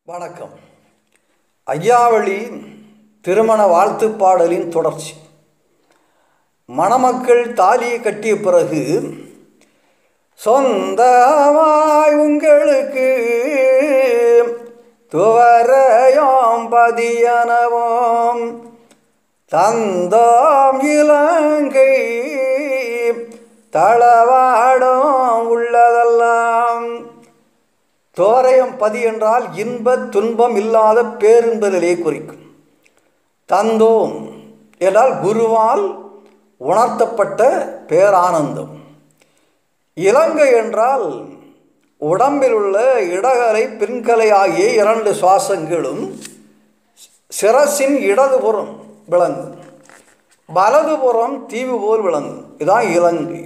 வணக்கம் ஐயாவளி திருமண வாழ்த்துப் பாடலின் தொடர்ச்சி மணமக்கள் தாலியை கட்டிய பிறகு சொந்தமாய் உங்களுக்கு துவரையோம் பதியனவோம் தந்தோம் இலங்கை தளவாடம் உள்ளதெல்லாம் தோரயம் பதி என்றால் இன்ப துன்பம் இல்லாத பேரின்ப நிலையை குறிக்கும் தந்தோம் என்றால் குருவால் உணர்த்தப்பட்ட பேரானந்தம் இலங்கை என்றால் உடம்பில் உள்ள இடகலை பின்கலை ஆகிய இரண்டு சுவாசங்களும் சிரசின் இடதுபுறம் விளங்கும் வலதுபுறம் தீவு போல் விளங்கும் இதான் இலங்கை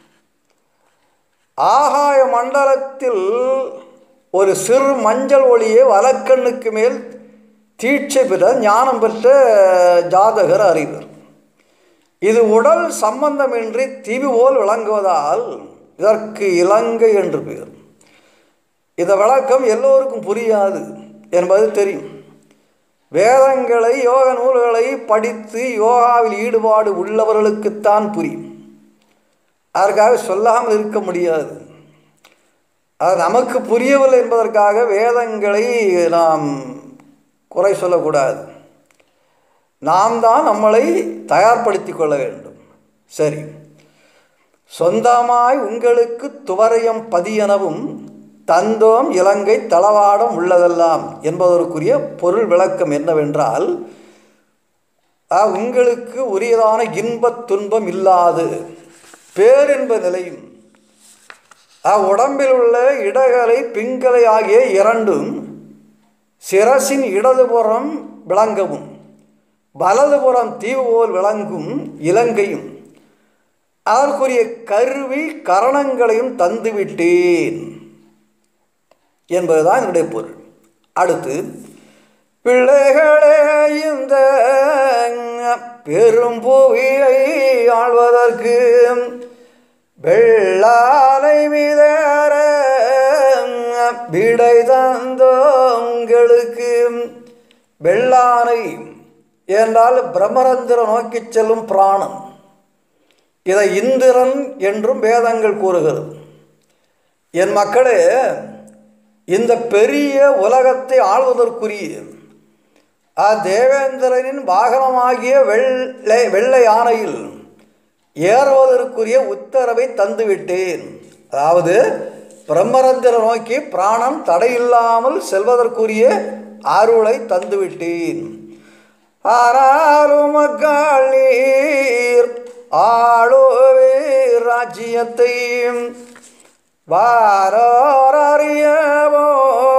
ஆகாய மண்டலத்தில் ஒரு சிறு மஞ்சள் ஒளியை வலக்கண்ணுக்கு மேல் தீட்சை பெற்ற ஞானம் பெற்ற ஜாதகர் அறிவர் இது உடல் சம்பந்தமின்றி தீவு போல் விளங்குவதால் இதற்கு இலங்கை என்று பெயர் இந்த விளக்கம் எல்லோருக்கும் புரியாது என்பது தெரியும் வேதங்களை யோக நூல்களை படித்து யோகாவில் ஈடுபாடு உள்ளவர்களுக்குத்தான் புரியும் அதற்காக சொல்லாமல் இருக்க முடியாது அது நமக்கு புரியவில்லை என்பதற்காக வேதங்களை நாம் குறை சொல்லக்கூடாது நாம் தான் நம்மளை தயார்படுத்தி கொள்ள வேண்டும் சரி சொந்தமாய் உங்களுக்கு துவரையம் பதியெனவும் தந்தோம் இலங்கை தளவாடம் உள்ளதெல்லாம் என்பதற்குரிய பொருள் விளக்கம் என்னவென்றால் உங்களுக்கு உரியதான இன்பத் துன்பம் இல்லாது பேரின்ப நிலையும் உடம்பில் உள்ள இடகலை பிங்கலை ஆகிய இரண்டும் சிரசின் இடதுபுறம் விளங்கவும் வலதுபுறம் தீவு போல் விளங்கும் இலங்கையும் அதற்குரிய கருவி கரணங்களையும் தந்துவிட்டேன் என்பதுதான் என்னுடைய பொருள் அடுத்து பிள்ளைகளே இந்த பெரும் புவியை ஆழ்வதற்கு வெள்ளாலை மீதர விடை தந்தோங்களுக்கு வெள்ளானை என்றால் பிரம்மரந்திரம் நோக்கி செல்லும் பிராணம் இதை இந்திரன் என்றும் வேதங்கள் கூறுகிறது என் மக்களே இந்த பெரிய உலகத்தை ஆள்வதற்குரிய தேவேந்திரனின் வாகனமாகிய வெள்ளை வெள்ளை யானையில் ஏறுவதற்குரிய உத்தரவை தந்துவிட்டேன் அதாவது பிரம்மரந்திர நோக்கி பிராணம் தடையில்லாமல் செல்வதற்குரிய அருளை தந்துவிட்டேன் ஆனாலும் மக்கள் நீர் ஆளுவீர் ராஜ்யத்தை வாரோர் அறியவோ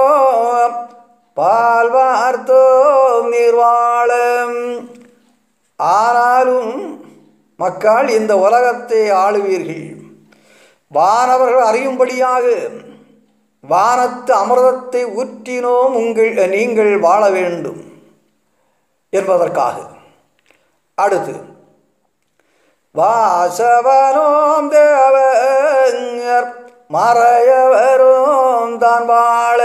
பால் வார்த்தோம் நீர்வாழம் ஆனாலும் மக்கள் இந்த உலகத்தை ஆளுவீர்கள் வானவர்கள் அறியும்படியாக வானத்து அமிர்தத்தை ஊற்றினோம் உங்கள் நீங்கள் வாழ வேண்டும் என்பதற்காக அடுத்து வாசவனோம் தேவர் மறையவரும் தான் வாழ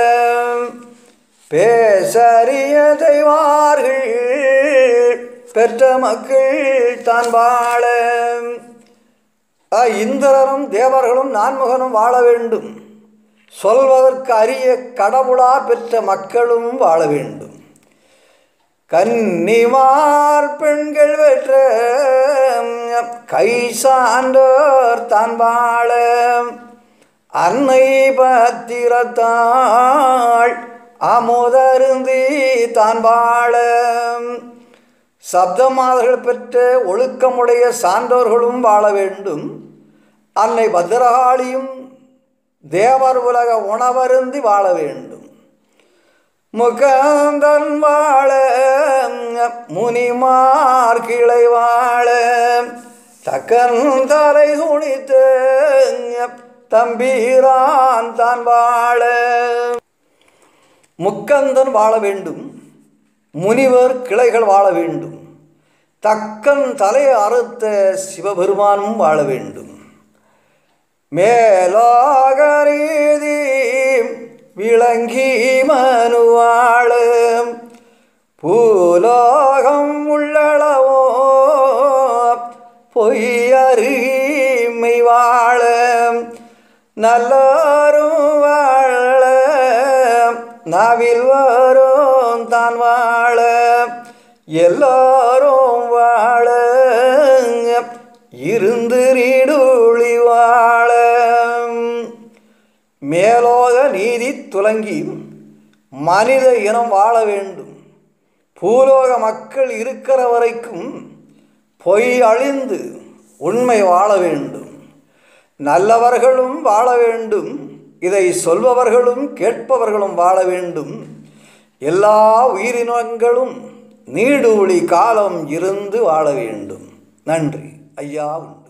பேசறிய தெய்வார்கள் பெற்ற மக்கள் தான் வாழ இந்திரனும் தேவர்களும் நான்முகனும் வாழ வேண்டும் சொல்வதற்கு அரிய கடவுளார் பெற்ற மக்களும் வாழ வேண்டும் கன்னிமார் பெண்கள் பெற்ற கை சான்றோர் தான் வாழ அன்னை பத்திரத்தாள் அமுதருந்தி தான் வாழ சப்தமாதர்கள் பெற்ற ஒழுக்கமுடைய சான்றோர்களும் வாழ வேண்டும் அன்னை பத்திரகாளியும் தேவர் உலக உணவருந்தி வாழ வேண்டும் முகந்தன் வாழ முனிமார் கிளை வாழ தக்கன் தலை துணித்த தம்பீரான் தான் வாழ முக்கந்தன் வாழ வேண்டும் முனிவர் கிளைகள் வாழ வேண்டும் தக்கன் தலையை அறுத்த சிவபெருமானும் வாழ வேண்டும் மேலோகரீதி விளங்கி மனுவாழ நல்லோரும் வாழ நாவில் வரும் தான் வாழ எல்லோரும் வாழ இருந்து நீடூழி வாழ மேலோக நீதி துலங்கி மனித இனம் வாழ வேண்டும் பூலோக மக்கள் இருக்கிற வரைக்கும் பொய் அழிந்து உண்மை வாழ வேண்டும் நல்லவர்களும் வாழ வேண்டும் இதை சொல்பவர்களும் கேட்பவர்களும் வாழ வேண்டும் எல்லா உயிரினங்களும் நீடூழி காலம் இருந்து வாழ வேண்டும் நன்றி ஐயா உண்டு